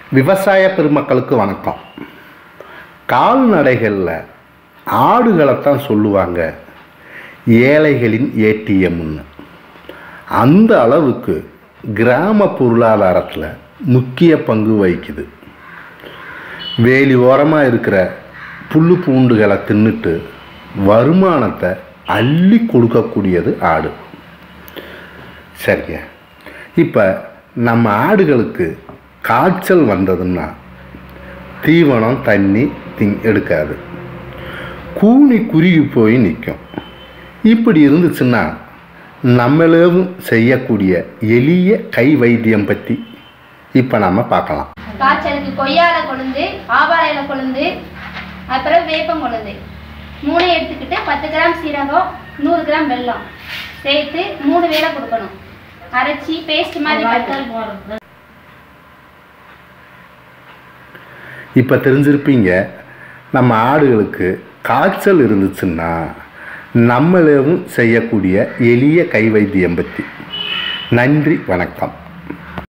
விவசாய பெருமக்களுக்கு வணக்கம் கால்நடைகளில் ஆடுகளைத்தான் சொல்லுவாங்க ஏழைகளின் ஏடிஎம்னு அந்த அளவுக்கு கிராம பொருளாதாரத்தில் முக்கிய பங்கு வகிக்குது வேலி ஓரமாக இருக்கிற புல்லு பூண்டுகளை தின்னுட்டு வருமானத்தை அள்ளி கொடுக்கக்கூடியது ஆடு சரிங்க இப்போ நம்ம ஆடுகளுக்கு காய்ச்சல் வந்ததுன்னா தீவனம் தண்ணி திங் எடுக்காது கூனி குறுகி போய் நிற்கும் இப்படி இருந்துச்சுன்னா நம்மளும் செய்யக்கூடிய எளிய கை வைத்தியம் பற்றி இப்போ நம்ம பார்க்கலாம் காய்ச்சலுக்கு கொய்யால கொழுந்து ஆவாழையில கொழுந்து அப்புறம் வேப்பம் கொழுந்து மூணு எடுத்துக்கிட்டு பத்து கிராம் சீரகம் நூறு கிராம் வெல்லம் சேர்த்து மூணு வேளை கொடுக்கணும் அரைச்சி பேஸ்ட் மாதிரி பண்ணி இப்போ தெரிஞ்சிருப்பீங்க நம்ம ஆடுகளுக்கு காய்ச்சல் இருந்துச்சுன்னா நம்மளும் செய்யக்கூடிய எளிய கை வைத்தியம் பற்றி நன்றி வணக்கம்